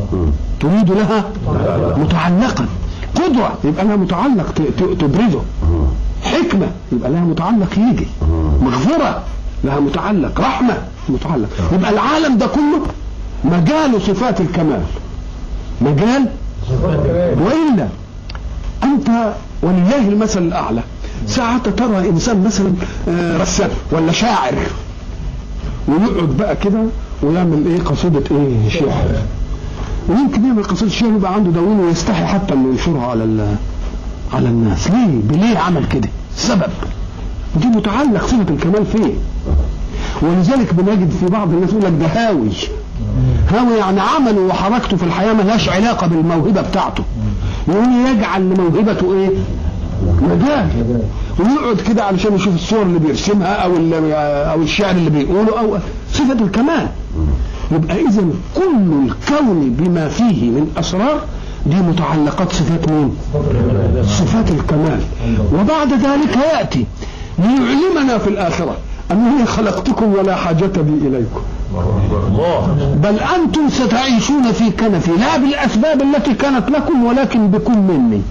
تريد لها متعلقا قدرة يبقى لها متعلق ت- ت- تبرزه حكمة يبقى لها متعلق يجي مغفرة لها متعلق رحمة متعلق يبقى العالم ده كله مجال صفات الكمال مجال وإلا أنت ولله المثل الأعلى ساعة ترى إنسان مثلا آه، رسام ولا شاعر ويقعد بقى كده ويعمل ايه قصيدة ايه شعر ويمكن يعمل قصيدة شعر يبقى عنده دواوين ويستحي حتى انه ينشرها على ال- على الناس ليه بليه عمل كده سبب دي متعلق صفة الكمال فيه ولذلك بنجد في بعض الناس يقول لك ده هاوي هاوي يعني عمله وحركته في الحياة ملهاش علاقة بالموهبة بتاعته يقول يجعل لموهبته ايه مجال ويقعد كده علشان يشوف الصور اللي بيرسمها او ال- او الشعر اللي بيقوله او صفة الكمال يبقى اذا كل الكون بما فيه من اسرار دي متعلقات صفات مين صفات الكمال وبعد ذلك ياتي ليعلمنا في الاخره انني خلقتكم ولا حاجه بي اليكم بل انتم ستعيشون في كنفي لا بالاسباب التي كانت لكم ولكن بكم مني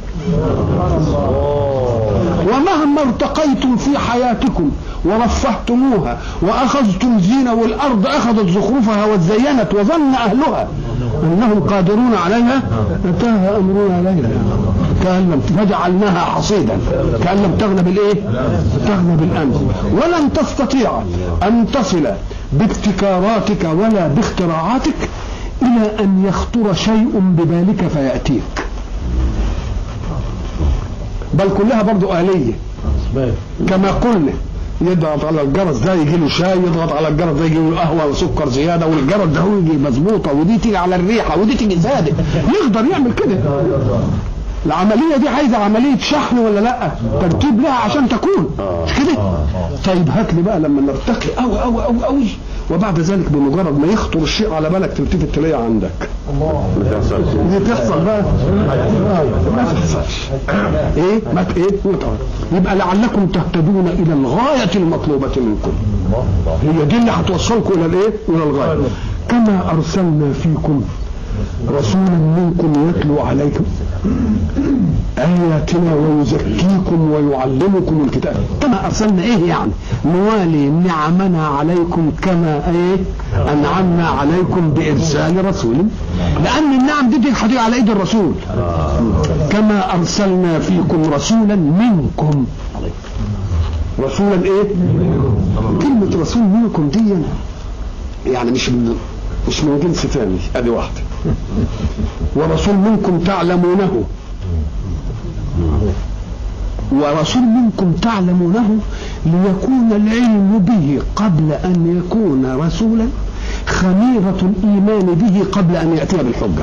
ومهما ارتقيتم في حياتكم ورفهتموها واخذتم زينه والارض اخذت زخرفها وزينت وظن اهلها انهم قادرون عليها انتهى امرنا ليلا كان لم فجعلناها حصيدا كان لم تغن بالايه؟ تغن بالامس ولن تستطيع ان تصل بابتكاراتك ولا باختراعاتك الى ان يخطر شيء ببالك فياتيك بل كلها برضو آلية كما قلنا يضغط على الجرس ده يجي له شاي يضغط على الجرس ده يجي له قهوه وسكر زياده والجرس ده هو يجي مظبوطه ودي تيجي على الريحه ودي تيجي زياده يقدر يعمل كده العمليه دي عايزه عمليه شحن ولا لا ترتيب لها عشان تكون مش كده طيب هات لي بقى لما نرتقي قوي قوي قوي قوي وبعد ذلك بمجرد ما يخطر الشيء على بالك تلتفت تلاقيه عندك دي تحصل بقى ما تحصلش ايه ما ت- ايه وتعالى. يبقى لعلكم تهتدون الى الغايه المطلوبه منكم هي دي اللي هتوصلكم الى الايه الى الغايه كما ارسلنا فيكم رسولا منكم يتلو عليكم آياتنا ويزكيكم ويعلمكم الكتاب كما أرسلنا إيه يعني نوالي نعمنا عليكم كما إيه أنعمنا عليكم بإرسال رسول لأن النعم دي دي هتيجي على إيد الرسول كما أرسلنا فيكم رسولا منكم رسولا إيه كلمة رسول منكم دي يعني مش من مش من جنس ثاني ادي واحده ورسول منكم تعلمونه ورسول منكم تعلمونه ليكون العلم به قبل ان يكون رسولا خميرة الإيمان به قبل أن يأتي بالحجة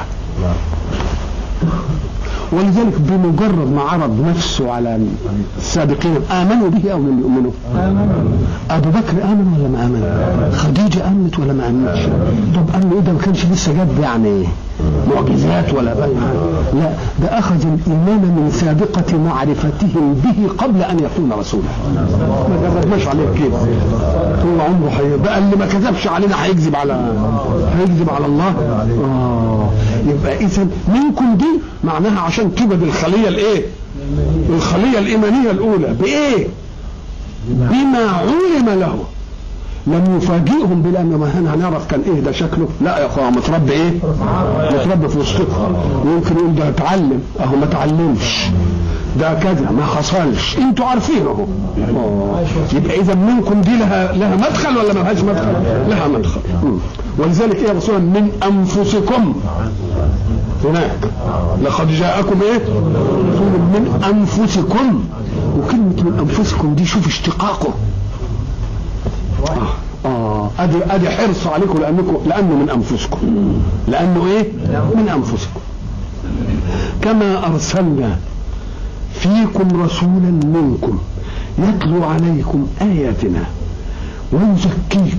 ولذلك بمجرد ما عرض نفسه على السابقين آمنوا به أو لم يؤمنوا أبو بكر آمن ولا ما آمن خديجة آمنت ولا ما آمنتش طب قال له إيه ده ما كانش لسه جاب يعني معجزات ولا بقى لا ده أخذ الإيمان من سابقة معرفتهم به قبل أن يكون رسولا ما جربناش عليه كده طول عمره حي... بقى اللي ما كذبش علينا هيكذب على هيكذب على الله آه يبقى إذا منكم دي معناها عشان توجد الخلية الإيه؟ الخلية الإيمانية الأولى بإيه؟ بما علم له لم يفاجئهم بلان ما هنا هنعرف كان ايه ده شكله لا يا اخويا متربي ايه متربي في وسطكم ويمكن يقول ده اتعلم اهو ما اتعلمش ده كذا ما حصلش انتوا عارفين اهو آه. يبقى اذا منكم دي لها لها مدخل ولا ما لهاش مدخل لها مدخل مم. ولذلك ايه يا رسول الله من انفسكم هناك لقد جاءكم ايه رسول من انفسكم وكلمه من انفسكم دي شوف اشتقاقه اه ادي ادي حرص عليكم لانكم لانه من انفسكم لانه ايه من انفسكم كما ارسلنا فيكم رسولا منكم يتلو عليكم اياتنا ويزكيكم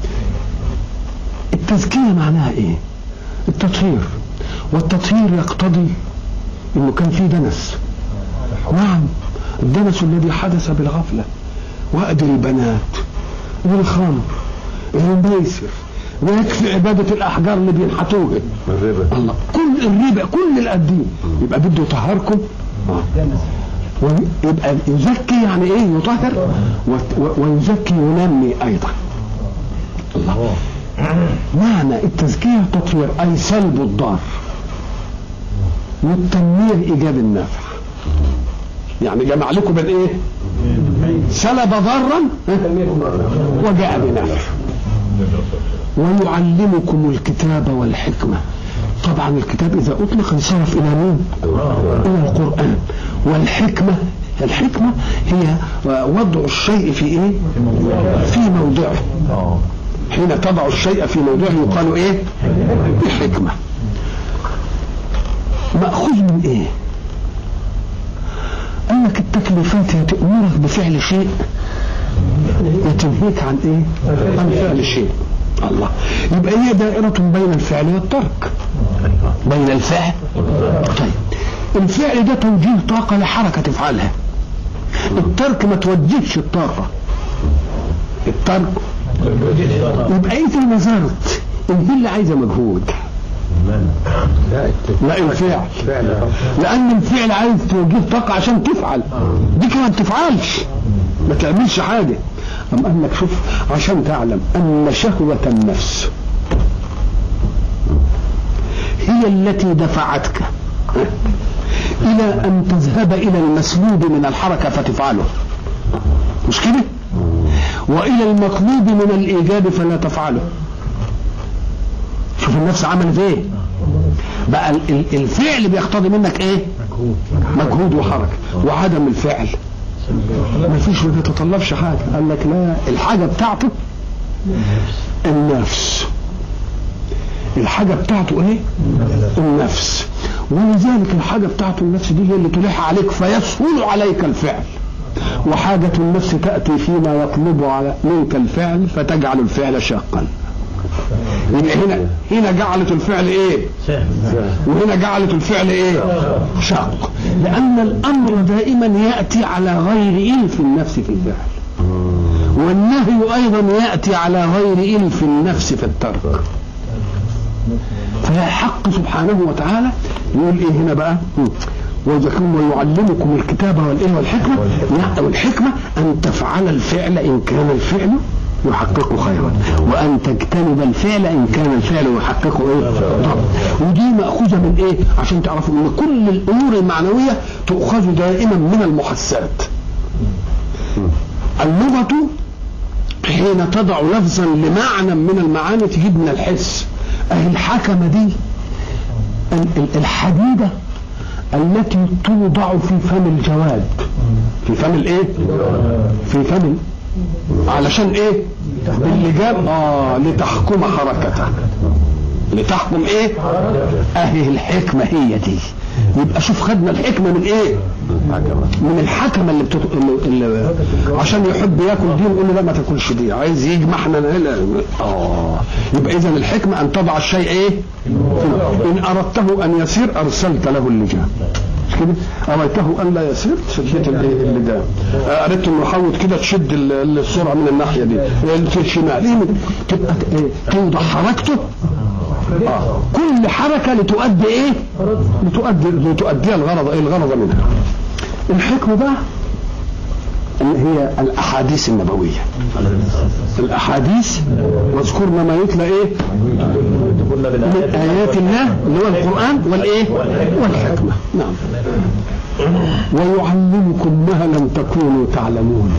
التزكيه معناها ايه التطهير والتطهير يقتضي انه كان في دنس نعم الدنس الذي حدث بالغفله وأد البنات والخمر الميسر ويكفي عباده الاحجار اللي بينحتوها الربا الله كل الربا كل القديم يبقى بده يطهركم ويبقى يزكي يعني ايه يطهر وت- و- ويزكي ينمي ايضا الله معنى التزكيه تطهير اي سلب الضار والتنميه ايجاب النافع يعني جمع لكم بين ايه سلب ضرا وجاء بنفع ويعلمكم الكتاب والحكمة طبعا الكتاب إذا أطلق انصرف إلى مين؟ إلى القرآن والحكمة الحكمة هي وضع الشيء في إيه؟ في موضعه حين تضع الشيء في موضعه يقال إيه؟ الحكمة مأخوذ من إيه؟ قال لك التكليفات هي تأمرك بفعل شيء وتنهيك عن ايه؟ عن فعل شيء الله يبقى هي دائرة بين الفعل والترك بين الفعل طيب الفعل ده توجيه طاقة لحركة تفعلها الترك ما توجهش الطاقة الترك يبقى ايه نظرت ان دي اللي عايزة مجهود لا الفعل لان الفعل عايز توجيه طاقة عشان تفعل دي كمان تفعلش ما تعملش حاجة أم قال لك شوف عشان تعلم أن شهوة النفس هي التي دفعتك إلى أن تذهب إلى المسلوب من الحركة فتفعله مش كده؟ وإلى المطلوب من الإيجاب فلا تفعله شوف النفس عملت إيه؟ بقى ال- ال- الفعل بيقتضي منك إيه؟ مجهود وحركة وعدم الفعل ما فيش ما بيتطلبش حاجة قال لك لا الحاجة بتاعته النفس الحاجة بتاعته ايه النفس ولذلك الحاجة بتاعته النفس دي هي اللي تلح عليك فيسهل عليك الفعل وحاجة النفس تأتي فيما يطلب على منك الفعل فتجعل الفعل شاقا يبقى هنا هنا جعلت الفعل ايه وهنا جعلت الفعل ايه شاق لان الامر دائما ياتي على غير الف النفس في الفعل والنهي ايضا ياتي على غير الف النفس في الترك فالحق سبحانه وتعالى يقول ايه هنا بقى ويذكركم ويعلمكم الكتاب والايه والحكمه لا والحكمه ان تفعل الفعل ان كان الفعل يحقق خيرا وان تجتنب الفعل ان كان الفعل يحقق ايه ضرر ودي ماخوذه من ايه عشان تعرفوا ان كل الامور المعنويه تؤخذ دائما من المحسات اللغه حين تضع لفظا لمعنى من المعاني تجيب من الحس اهي الحكمه دي ال- ال- الحديده التي توضع في فم الجواد في فم الايه في فم علشان ايه اللجام اه لتحكم حركته لتحكم ايه اهي الحكمه هي دي يبقى شوف خدنا الحكمه من ايه من الحكمه اللي, بتت... اللي... اللي عشان يحب ياكل دي نقول له لا ما تاكلش دي عايز يجمع احنا لا اه يبقى اذا الحكمه ان تضع الشيء ايه ان اردته ان يسير ارسلت له اللجام مش كده اريته ان لا يسير شديت الايه اللجام اردت انه يحوط كده تشد ال- السرعه من الناحيه دي في الشمال إيه؟ تبقى ايه توضع حركته آه. كل حركة لتؤدي ايه لتؤدي لتؤدي الغرض ايه الغرض منها الحكمة بقى اللي هي الاحاديث النبوية الاحاديث واذكرنا ما يتلى ايه من ايات الله اللي هو القرآن والايه والحكمة نعم ويعلمكم ما لم تكونوا تعلمون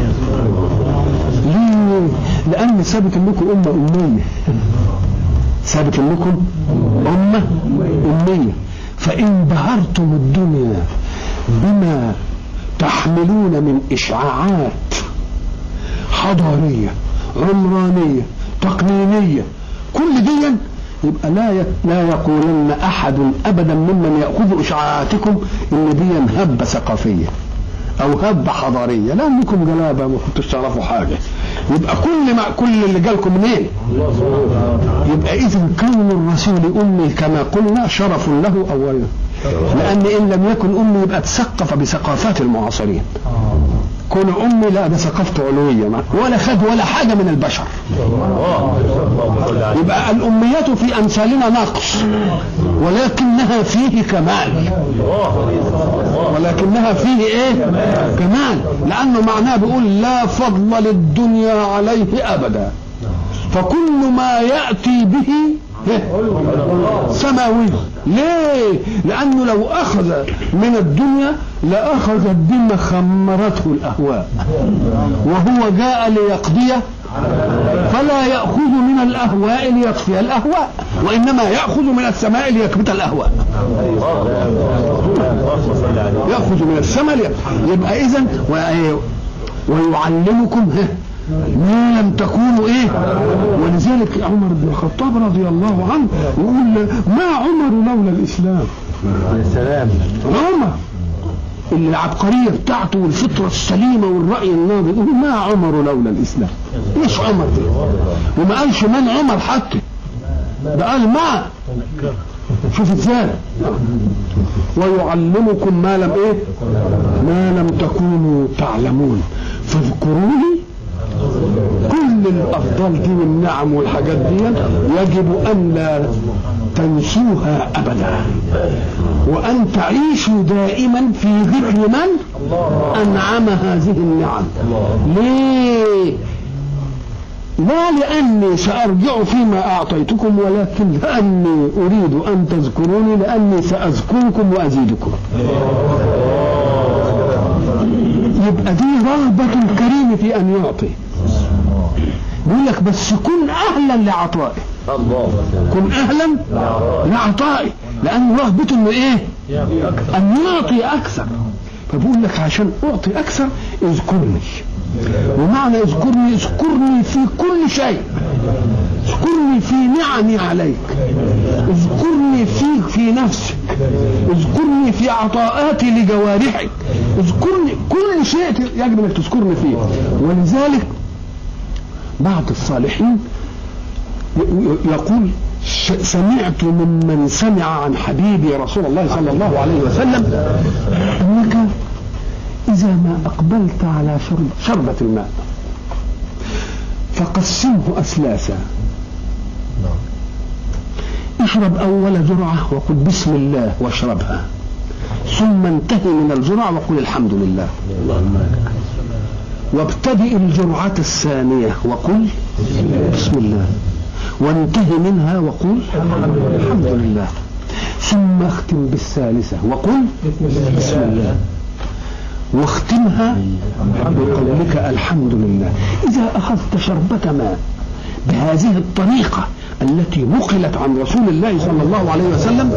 ليه لان ثابت انكم امه اميه ثابت انكم امه اميه فان بهرتم الدنيا بما تحملون من اشعاعات حضاريه عمرانيه تقنينيه كل دي يبقى لا ي- لا يقولن احد ابدا ممن ياخذ اشعاعاتكم ان دي هبه ثقافيه او هبه حضاريه لانكم جلابه ما كنتوش تعرفوا حاجه يبقى كل ما كل اللي جالكم منين؟ يبقى اذا كون الرسول امي كما قلنا شرف له اولا لان ان لم يكن امي يبقى تثقف بثقافات المعاصرين كون امي لا ده ثقافته علويه ما- ولا خد ولا حاجه من البشر يبقى الاميات في امثالنا نقص ولكنها فيه كمال ولكنها فيه ايه كمال لانه معناه بيقول لا فضل للدنيا عليه ابدا فكل ما ياتي به سماوي ليه لانه لو اخذ من الدنيا لاخذ بما خمرته الاهواء وهو جاء ليقضي فلا ياخذ من الاهواء ليطفئ الاهواء وانما ياخذ من السماء ليكبت الاهواء ياخذ من السماء لي- يبقى اذا ويعلمكم ها ما لم تكونوا ايه ولذلك عمر بن الخطاب رضي الله عنه يقول ما عمر لولا الاسلام سلام عمر اللي العبقريه بتاعته والفطره السليمه والراي الناضج يقول ما عمر لولا الاسلام ايش عمر دي وما قالش من عمر حتى ده قال ما شوف ازاي ويعلمكم ما لم ايه ما لم تكونوا تعلمون فاذكروني كل الافضال دي والنعم والحاجات دي يجب ان لا تنسوها ابدا وان تعيشوا دائما في ذكر من انعم هذه النعم ليه لا لاني سارجع فيما اعطيتكم ولكن لاني اريد ان تذكروني لاني ساذكركم وازيدكم يبقى دي رغبة الكريم في أن يعطي بيقول لك بس كن أهلا لعطائه الله كن أهلا لعطائه لأنه رغبته إنه إيه؟ أن يعطي أكثر فبقول لك عشان أعطي أكثر اذكرني ومعنى اذكرني اذكرني في كل شيء اذكرني في نعمي عليك اذكرني في في نفسك اذكرني في عطاءاتي لجوارحك اذكرني كل شيء يجب انك تذكرني فيه ولذلك بعض الصالحين ي- ي- يقول ش- سمعت ممن سمع عن حبيبي رسول الله صلى الله عليه وسلم انك اذا ما اقبلت على شرب شربة الماء فقسمه اسلاسا اشرب اول جرعه وقل بسم الله واشربها ثم انتهي من الجرعه وقل الحمد لله وابتدئ الجرعة الثانية وقل بسم الله وانتهي منها وقل الحمد لله ثم اختم بالثالثة وقل بسم الله واختمها بقولك الحمد لله إذا أخذت شربة ماء بهذه الطريقة التي نقلت عن رسول الله صلى الله عليه وسلم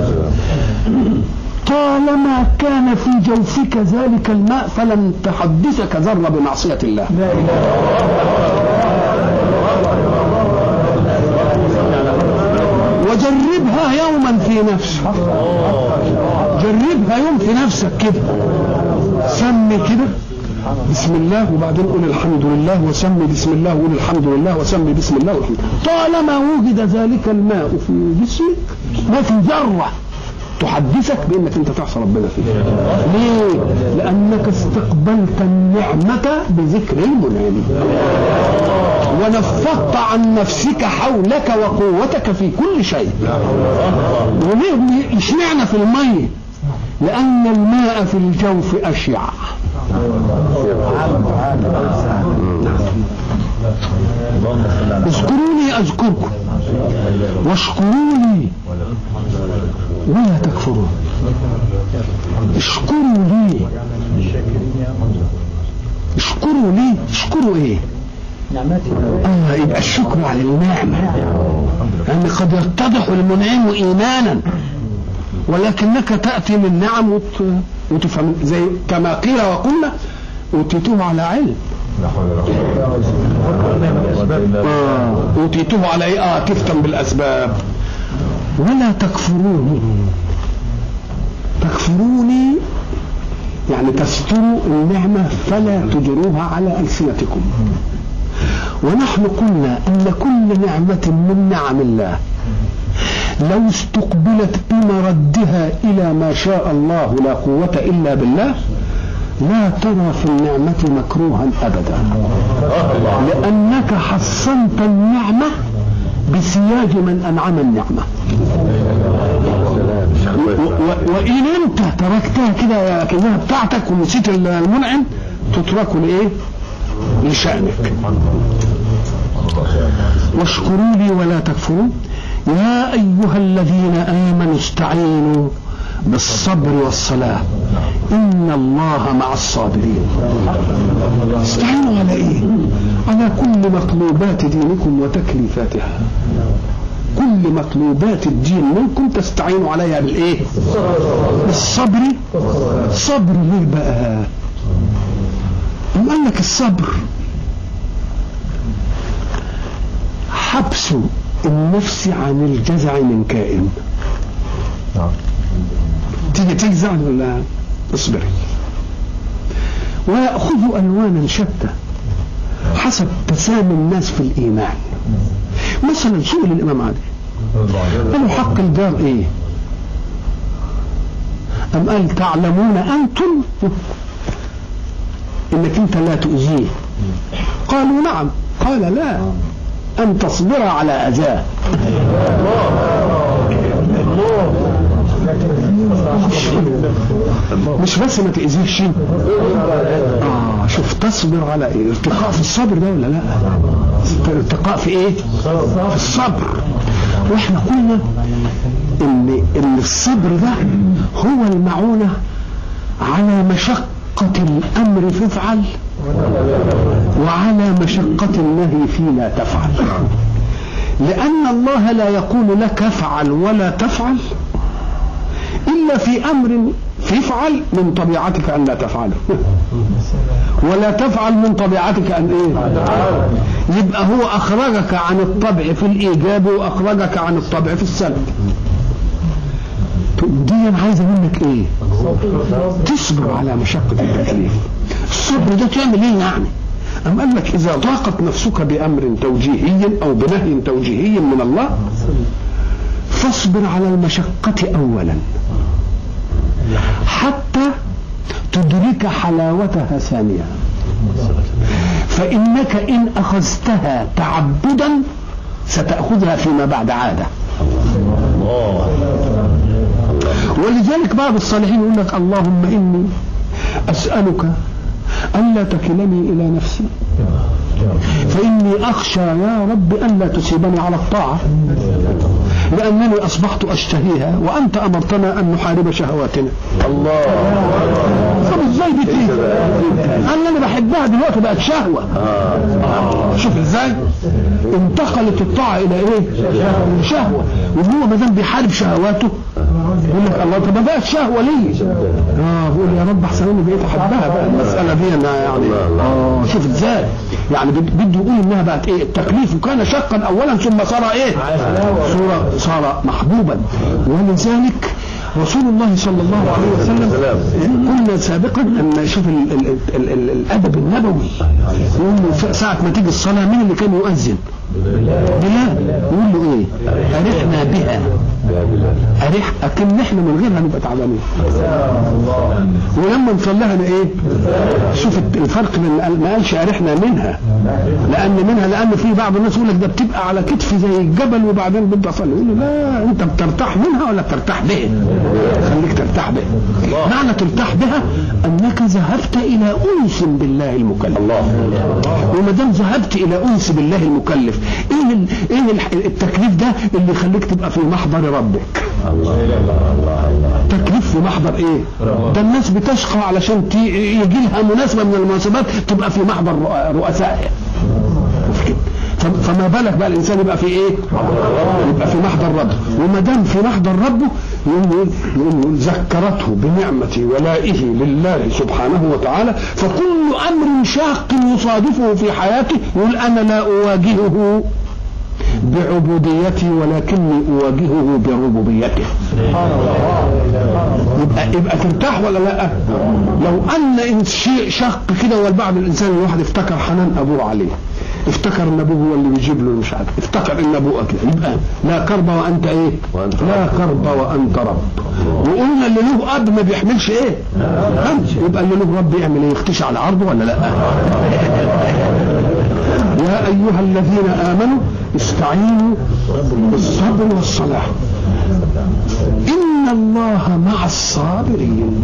طالما كان في جوفك ذلك الماء فلن تحدثك ذرة بمعصية الله وجربها يوما في نفسك جربها يوم في نفسك كده سمي كده بسم الله وبعدين قول الحمد لله وسمي بسم الله وقول الحمد لله وسمي بسم الله والحمد طالما وجد ذلك الماء في جسمك ما في ذره تحدثك بانك انت تعصى ربنا فيه ليه لانك استقبلت النعمه بذكر المنعم ونفضت عن نفسك حولك وقوتك في كل شيء وليه اشمعنى في الميه لان الماء في الجوف اشيع اذكروني اذكركم واشكروني ولا تكفرون اشكروا لي اشكروا لي اشكروا ايه اه يبقى الشكر على النعمة يعني قد يتضح المنعم ايمانا ولكنك تأتي من نعم وت... وتفهم زي كما قيل وقلنا أوتيته على علم آه. أوتيته على إيه؟ آه تفتن بالأسباب ولا تكفروني تكفروني يعني تستروا النعمة فلا تجروها على ألسنتكم ونحن قلنا أن كل نعمة من نعم الله لو استقبلت بمردها إلى ما شاء الله لا قوة إلا بالله لا ترى في النعمة مكروها أبدا لأنك حصنت النعمة بسياج من أنعم النعمة و- و- وإن أنت تركتها كده كأنها بتاعتك ونسيت المنعم تترك لإيه؟ لشأنك واشكروا لي ولا تكفرون يا أيها الذين آمنوا استعينوا بالصبر والصلاة إن الله مع الصابرين استعينوا على إيه على كل مطلوبات دينكم وتكليفاتها كل مطلوبات الدين منكم تستعينوا عليها بالإيه بالصبر صبر ليه بقى أم قال لك الصبر حبس النفس عن الجزع من كائن تيجي تجزع ولا اصبري ويأخذ ألوانا شتى حسب تسامي الناس في الإيمان مثلا سئل الإمام علي قالوا حق الجار إيه أم قال تعلمون أنتم إنك أنت لا تؤذيه قالوا نعم قال لا أن تصبر على أذاه مش بس ما تأذيش اه شوف تصبر على ايه ارتقاء في الصبر ده ولا لا ارتقاء في ايه في الصبر واحنا قلنا ان ان الصبر ده هو المعونة على مشقة الامر فافعل وعلى مشقة النهي في لا تفعل لأن الله لا يقول لك افعل ولا تفعل إلا في أمر فافعل من طبيعتك أن لا تفعله ولا تفعل من طبيعتك أن إيه يبقى هو أخرجك عن الطبع في الإيجاب وأخرجك عن الطبع في السلب دي أنا عايزة منك إيه تصبر على مشقة التكليف الصبر ده تعمل إيه يعني أم قال لك إذا ضاقت نفسك بأمر توجيهي أو بنهي توجيهي من الله فاصبر على المشقة أولا حتى تدرك حلاوتها ثانيا فإنك إن أخذتها تعبدا ستأخذها فيما بعد عادة ولذلك بعض الصالحين يقول لك اللهم إني أسألك ألا تكلني إلى نفسي فإني أخشى يا رب ألا تصيبني على الطاعة لأنني أصبحت أشتهيها وأنت أمرتنا أن نحارب شهواتنا الله طب ازاي دي تيجي؟ انا اللي بحبها دلوقتي بقت شهوه آه. شوف ازاي انتقلت الطاعه الى ايه شهوه وهو ما دام بيحارب شهواته يقول لك الله طب ما بقت شهوه ليه اه بيقول يا رب احسن اني بقيت احبها بقى المساله دي انا يعني اه شوف ازاي يعني بد- بده يقول انها بقت ايه التكليف كان شقا اولا ثم صار ايه صار صار محبوبا ولذلك رسول الله صلى الله عليه وسلم قلنا سابقا ان شوف ال ال ال ال الادب النبوي يقول له ف- ساعه ما تيجي الصلاه مين اللي كان يؤذن؟ بلال يقول له ايه؟ ارحنا بها اريح اكن احنا من غيرها نبقى تعبانين ولما نصليها انا ايه شوف الفرق بين قال- ما قالش ارحنا منها لان منها لان في بعض الناس يقول لك ده بتبقى على كتفي زي الجبل وبعدين بدي اصلي يقول له لا انت بترتاح منها ولا بترتاح به خليك ترتاح به معنى ترتاح بها انك ذهبت الى انس بالله المكلف وما دام ذهبت الى انس بالله المكلف ايه ال- ايه ال- التكليف ده اللي يخليك تبقى في محضر ربك تكليف في محضر ايه ده الناس بتشقى علشان تي- يجي لها مناسبه من المناسبات تبقى في محضر رؤ- رؤسائها ف- فما بالك بقى الانسان يبقى في ايه يبقى في محضر ربه وما دام في محضر ربه يقوم يقول يقوم يقول ذكرته بنعمه ولائه لله سبحانه وتعالى فكل امر شاق يصادفه في حياته يقول انا لا اواجهه بعبوديتي ولكني اواجهه بربوبيته يبقى يبقى ترتاح ولا لا؟ لو ان إن شيء شق كده والبعض الانسان الواحد افتكر حنان ابوه عليه افتكر ان ابوه هو اللي بيجيب له مش عارف افتكر ان ابوه كده يبقى لا كرب وانت ايه وأنت لا كرب وانت رب وقلنا اللي له اب ما بيحملش ايه هم يبقى اللي له رب يعمل ايه يختشي على عرضه ولا لا يا ايها الذين امنوا استعينوا بالصبر والصلاه ان الله مع الصابرين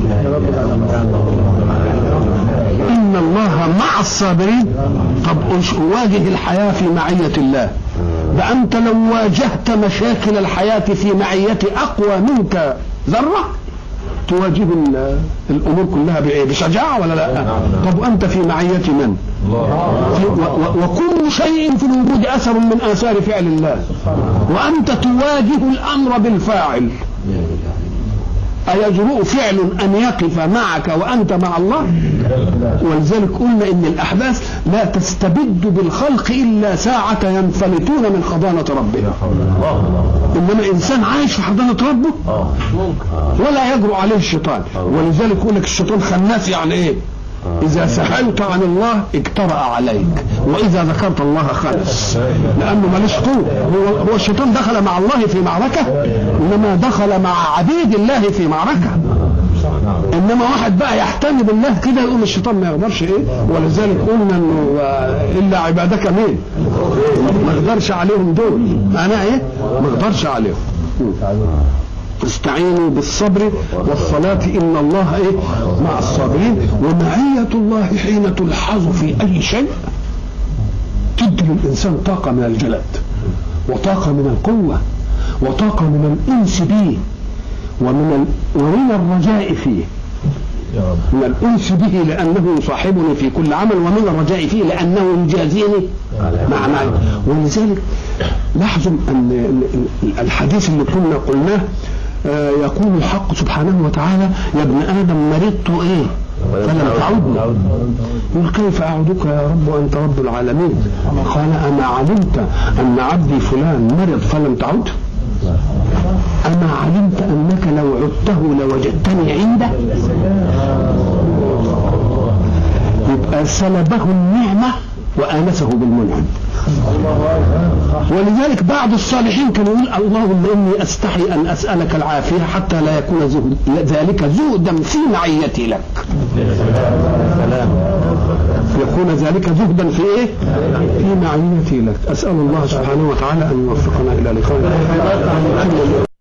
ان الله مع الصابرين طب أش- واجه الحياه في معيه الله ده انت لو واجهت مشاكل الحياه في معيه اقوى منك ذره تواجه ال- الامور كلها بايه بشجاعه ولا لا طب وانت في معيه من في و- و- وكل شيء في الوجود اثر من اثار فعل الله وانت تواجه الامر بالفاعل أيجرؤ فعل أن يقف معك وأنت مع الله ولذلك قلنا إن الأحداث لا تستبد بالخلق إلا ساعة ينفلتون من حضانة ربهم إنما إنسان عايش في حضانة ربه ولا يجرؤ عليه الشيطان ولذلك يقول لك الشيطان خناس يعني إيه إذا سألت عن الله اجترأ عليك وإذا ذكرت الله خنس لأنه ماليش قوة هو, هو الشيطان دخل مع الله في معركة إنما دخل مع عبيد الله في معركة انما واحد بقى يحتمي بالله كده يقوم الشيطان ما يقدرش ايه ولذلك قلنا انه آه، الا عبادك مين ما يقدرش عليهم دول معناها ايه ما يقدرش عليهم استعينوا بالصبر والصلاة إن الله إيه مع الصابرين ومعية الله حين تلحظ في أي شيء تدي للإنسان طاقة من الجلد وطاقة من القوة وطاقة من الأنس به ومن ال... ومن الرجاء فيه من الأنس به لأنه يصاحبني في كل عمل ومن الرجاء فيه لأنه يجازيني مع معي ولذلك لاحظوا أن ال- ال- الحديث اللي كنا قلناه آه، يقول الحق سبحانه وتعالى يا ابن آدم مرضت إيه فلم تعودني يقول كيف أعودك يا رب وأنت رب العالمين قال أما علمت أن عبدي فلان مرض فلم تعد أما علمت أنك لو عدته لوجدتني عنده يبقى سلبه النعمة وآنسه بالمنعم ولذلك بعض الصالحين كانوا يقول اللهم إني أستحي أن أسألك العافية حتى لا يكون زهد ذلك زهدا في معيتي لك يكون ذلك زهدا في ايه؟ في معيتي لك، اسال الله سبحانه وتعالى ان يوفقنا الى لقاء